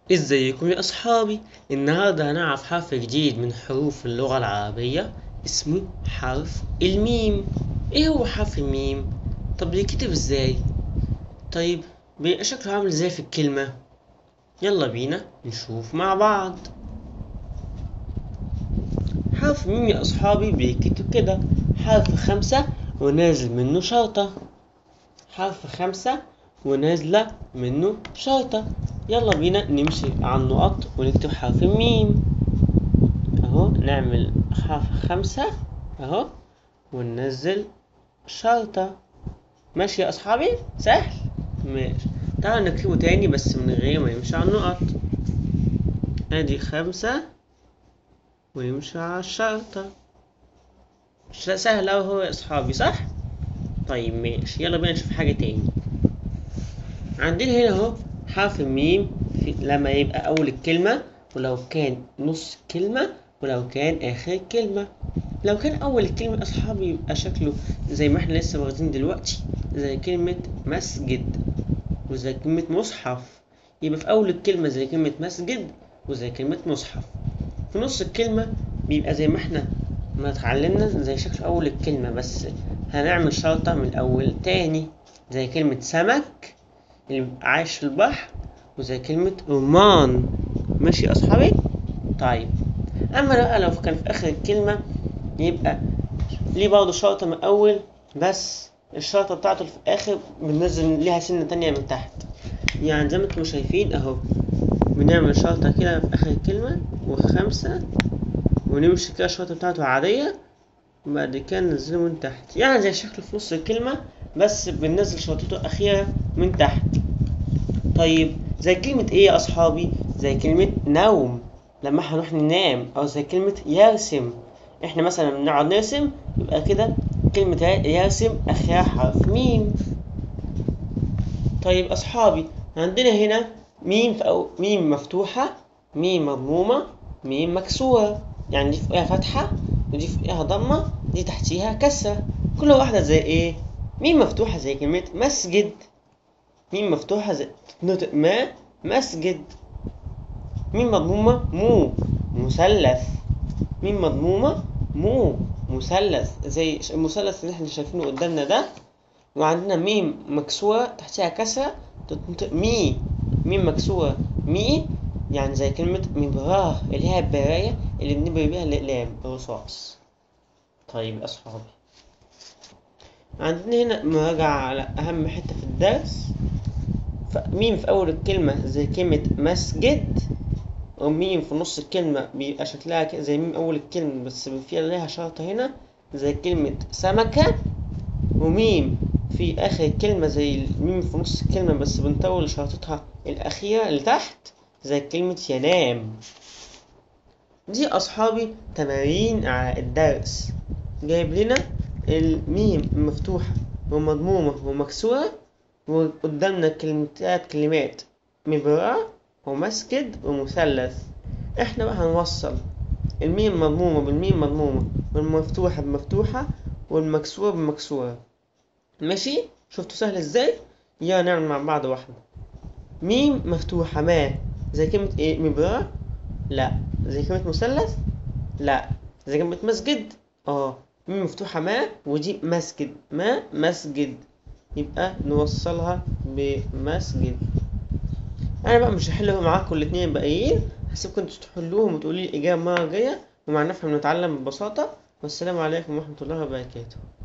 ازيكم يا اصحابي النهارده هنعرف حرف جديد من حروف اللغة العربية اسمه حرف الميم ايه هو حرف الميم طب بيتكتب ازاي طيب بيبقى شكله عامل ازاي في الكلمة يلا بينا نشوف مع بعض حرف الميم يا اصحابي بيتكتب كده حرف خمسة ونازل منه شرطة حرف خمسة ونازلة منه شرطة يلا بينا نمشي على النقط ونكتب حرف الميم اهو نعمل حرف خمسة اهو وننزل شرطة ماشي يا اصحابي سهل ماشي تعالوا نكتبه تاني بس من غير ما يمشي على النقط ادي خمسة ويمشي على الشرطة سهل اوي هو يا اصحابي صح طيب ماشي يلا بينا نشوف حاجة تاني عندنا هنا اهو حرف الميم في لما يبقى أول الكلمة ولو كان نص كلمة ولو كان آخر الكلمة لو كان أول الكلمة أصحابي يبقى شكله زي ما احنا لسه واخدين دلوقتي زي كلمة مسجد وزي كلمة مصحف يبقى في أول الكلمة زي كلمة مسجد وزي كلمة مصحف في نص الكلمة بيبقى زي ما احنا ما اتعلمنا زي شكل أول الكلمة بس هنعمل شرطة من الأول تاني زي كلمة سمك اللي بيبقى عايش في البحر وزي كلمة رمان ماشي يا أصحابي؟ طيب أما بقى لو كان في آخر الكلمة يبقى ليه برضه شرطة من الأول بس الشرطة بتاعته اللي في الآخر بننزل ليها سنة تانية من تحت يعني زي ما انتم شايفين أهو بنعمل شرطة كده في آخر الكلمة وخمسة ونمشي كده الشرطة بتاعته عادية وبعد كده ننزله من تحت يعني زي شكله في نص الكلمة بس بننزل شرطته الأخيرة من تحت طيب زي كلمة ايه يا أصحابي؟ زي كلمة نوم لما احنا نروح ننام أو زي كلمة يرسم احنا مثلا بنقعد نرسم يبقى كده كلمة يرسم آخرها حرف ميم طيب أصحابي عندنا هنا ميم في أو ميم مفتوحة ميم مضمومة ميم مكسورة يعني دي فوقها فتحة ودي فوقها ضمة دي تحتيها كسرة كل واحدة زي ايه؟ ميم مفتوحة زي كلمة مسجد ميم مفتوحة زي تتنطق ما مسجد ميم مضمومة مو مثلث ميم مضمومة مو مثلث زي المثلث اللي احنا شايفينه قدامنا ده وعندنا ميم مكسورة تحتها كسرة تتنطق مي ميم مكسورة مي يعني زي كلمة مبراه اللي هي البراية اللي بنبري بيها الأقلام الرصاص طيب أصحابي عندنا هنا مراجعة على أهم حتة في الدرس ميم في أول الكلمة زي كلمة مسجد وميم في نص الكلمة بيبقى شكلها كده زي ميم أول الكلمة بس فيها ليها شرطة هنا زي كلمة سمكة وميم في آخر الكلمة زي الميم في نص الكلمة بس بنطول شرطتها الأخيرة اللي تحت زي كلمة ينام دي أصحابي تمارين على الدرس جايب لنا الميم مفتوحة ومضمومة ومكسورة وقدامنا كلمتات كلمات مبرأة ومسجد ومثلث احنا بقى هنوصل الميم مضمومة بالميم مضمومة والمفتوحة بمفتوحة والمكسورة بمكسورة ماشي شفتوا سهل ازاي يلا نعمل مع بعض واحدة ميم مفتوحة ما زي كلمة ايه مبرأة لا زي كلمة مثلث لا زي كلمة مسجد اه ميم مفتوحة ما ودي مسجد ما مسجد يبقى نوصلها بمسجد انا بقى مش هحل معاكم الاتنين الباقيين هسيبكم انتوا تحلوهم وتقولوا لي الاجابه المره الجايه ومع نفهم نتعلم ببساطه والسلام عليكم ورحمه الله وبركاته